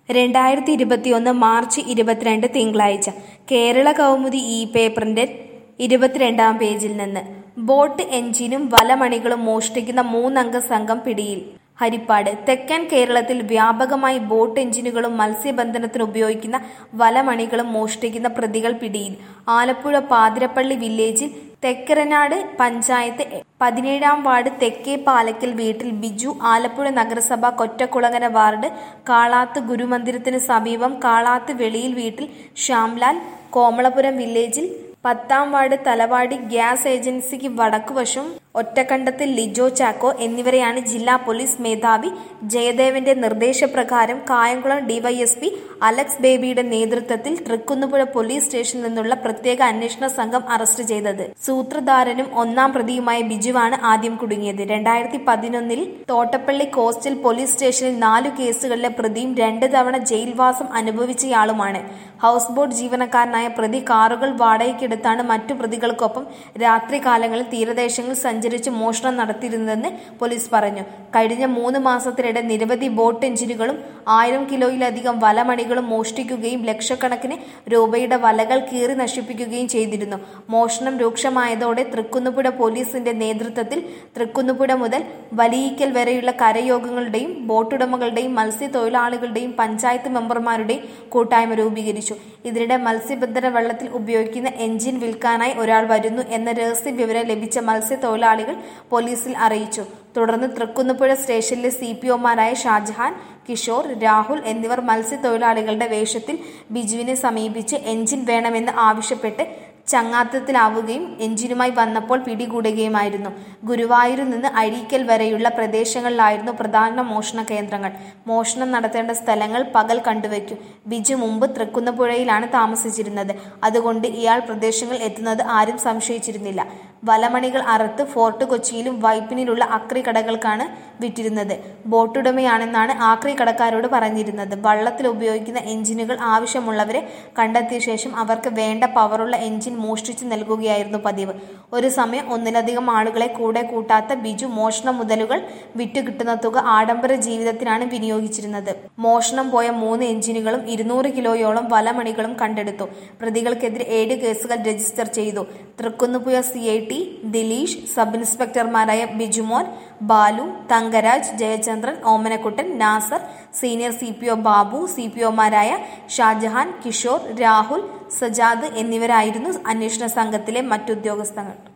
രണ്ടായിരത്തി ഇരുപത്തിയൊന്ന് മാർച്ച് ഇരുപത്തിരണ്ട് തിങ്കളാഴ്ച കേരള കൗമുദി ഇ പേപ്പറിന്റെ ഇരുപത്തിരണ്ടാം പേജിൽ നിന്ന് ബോട്ട് എഞ്ചിനും വലമണികളും മോഷ്ടിക്കുന്ന മൂന്നംഗ സംഘം പിടിയിൽ ഹരിപ്പാട് തെക്കൻ കേരളത്തിൽ വ്യാപകമായി ബോട്ട് എഞ്ചിനുകളും മത്സ്യബന്ധനത്തിന് ഉപയോഗിക്കുന്ന വലമണികളും മോഷ്ടിക്കുന്ന പ്രതികൾ പിടിയിൽ ആലപ്പുഴ പാതിരപ്പള്ളി വില്ലേജിൽ തെക്കരനാട് പഞ്ചായത്ത് പതിനേഴാം വാർഡ് തെക്കേ പാലക്കൽ വീട്ടിൽ ബിജു ആലപ്പുഴ നഗരസഭ കൊറ്റക്കുളങ്ങര വാർഡ് കാളാത്ത് ഗുരുമന്ദിരത്തിന് സമീപം കാളാത്ത് വെളിയിൽ വീട്ടിൽ ശ്യാംലാൽ കോമളപുരം വില്ലേജിൽ പത്താം വാർഡ് തലവാടി ഗ്യാസ് ഏജൻസിക്ക് വടക്കുവശം ഒറ്റക്കണ്ടത്തിൽ ലിജോ ചാക്കോ എന്നിവരെയാണ് ജില്ലാ പോലീസ് മേധാവി ജയദേവന്റെ നിർദ്ദേശപ്രകാരം കായംകുളം ഡിവൈഎസ്പി അലക്സ് ബേബിയുടെ നേതൃത്വത്തിൽ തൃക്കുന്നപ്പുഴ പോലീസ് സ്റ്റേഷനിൽ നിന്നുള്ള പ്രത്യേക അന്വേഷണ സംഘം അറസ്റ്റ് ചെയ്തത് സൂത്രധാരനും ഒന്നാം പ്രതിയുമായ ബിജുവാണ് ആദ്യം കുടുങ്ങിയത് രണ്ടായിരത്തി പതിനൊന്നിൽ തോട്ടപ്പള്ളി കോസ്റ്റൽ പോലീസ് സ്റ്റേഷനിൽ നാലു കേസുകളിലെ പ്രതിയും രണ്ട് തവണ ജയിൽവാസം അനുഭവിച്ചയാളുമാണ് ഹൗസ് ബോട്ട് ജീവനക്കാരനായ പ്രതി കാറുകൾ വാടകയ്ക്കെടുത്താണ് മറ്റു പ്രതികൾക്കൊപ്പം രാത്രികാലങ്ങളിൽ തീരദേശങ്ങളിൽ സഞ്ചരിച്ച് മോഷണം നടത്തിയിരുന്നതെന്ന് പോലീസ് പറഞ്ഞു കഴിഞ്ഞ മൂന്ന് മാസത്തിനിടെ നിരവധി ബോട്ട് എഞ്ചിനുകളും ആയിരം കിലോയിലധികം വലമണികളും മോഷ്ടിക്കുകയും ലക്ഷക്കണക്കിന് രൂപയുടെ വലകൾ കീറി നശിപ്പിക്കുകയും ചെയ്തിരുന്നു മോഷണം രൂക്ഷമായതോടെ തൃക്കുന്നപ്പുഴ പോലീസിന്റെ നേതൃത്വത്തിൽ തൃക്കുന്നപ്പുഴ മുതൽ വലിയിക്കൽ വരെയുള്ള കരയോഗങ്ങളുടെയും ബോട്ടുടമകളുടെയും മത്സ്യത്തൊഴിലാളികളുടെയും പഞ്ചായത്ത് മെമ്പർമാരുടെയും കൂട്ടായ്മ രൂപീകരിച്ചു ഇതിനിടെ മത്സ്യബന്ധന വെള്ളത്തിൽ ഉപയോഗിക്കുന്ന എഞ്ചിൻ വിൽക്കാനായി ഒരാൾ വരുന്നു എന്ന രഹസ്യ വിവരം ലഭിച്ച മത്സ്യത്തൊഴിലാളികൾ പോലീസിൽ അറിയിച്ചു തുടർന്ന് തൃക്കുന്നപ്പുഴ സ്റ്റേഷനിലെ സി പി ഒമാരായ ഷാജഹാൻ കിഷോർ രാഹുൽ എന്നിവർ മത്സ്യത്തൊഴിലാളികളുടെ വേഷത്തിൽ ബിജുവിനെ സമീപിച്ച് എഞ്ചിൻ വേണമെന്ന് ആവശ്യപ്പെട്ട് ചങ്ങാത്തത്തിലാവുകയും എഞ്ചിനുമായി വന്നപ്പോൾ പിടികൂടുകയുമായിരുന്നു ഗുരുവായൂരിൽ നിന്ന് അഴീക്കൽ വരെയുള്ള പ്രദേശങ്ങളിലായിരുന്നു പ്രധാന മോഷണ കേന്ദ്രങ്ങൾ മോഷണം നടത്തേണ്ട സ്ഥലങ്ങൾ പകൽ കണ്ടുവയ്ക്കും ബിജു മുമ്പ് തൃക്കുന്നപ്പുഴയിലാണ് താമസിച്ചിരുന്നത് അതുകൊണ്ട് ഇയാൾ പ്രദേശങ്ങൾ എത്തുന്നത് ആരും സംശയിച്ചിരുന്നില്ല വലമണികൾ അറുത്ത് ഫോർട്ട് കൊച്ചിയിലും വൈപ്പിനിലുള്ള അക്രി കടകൾക്കാണ് വിറ്റിരുന്നത് ബോട്ടുടമയാണെന്നാണ് ആക്രി കടക്കാരോട് പറഞ്ഞിരുന്നത് വള്ളത്തിൽ ഉപയോഗിക്കുന്ന എഞ്ചിനുകൾ ആവശ്യമുള്ളവരെ കണ്ടെത്തിയ ശേഷം അവർക്ക് വേണ്ട പവറുള്ള എഞ്ചിൻ മോഷ്ടിച്ചു നൽകുകയായിരുന്നു പതിവ് ഒരു സമയം ഒന്നിലധികം ആളുകളെ കൂടെ കൂട്ടാത്ത ബിജു മോഷണ മുതലുകൾ വിറ്റുകിട്ടുന്ന തുക ആഡംബര ജീവിതത്തിനാണ് വിനിയോഗിച്ചിരുന്നത് മോഷണം പോയ മൂന്ന് എഞ്ചിനുകളും ഇരുന്നൂറ് കിലോയോളം വലമണികളും കണ്ടെടുത്തു പ്രതികൾക്കെതിരെ ഏഴ് കേസുകൾ രജിസ്റ്റർ ചെയ്തു Thrikkunnappuzha C I T Dileesh sub ഇൻസ്പെക്ടർമാരായ Bijumon Balu Thankaraj Jayachandran Omanakuttan Nasar senior C P O Babu C P ഒമാരായ ഷാജഹാൻ കിഷോർ രാഹുൽ സജാദ് എന്നിവരായിരുന്നു അന്വേഷണ സംഘത്തിലെ മറ്റുദ്യോഗസ്ഥർ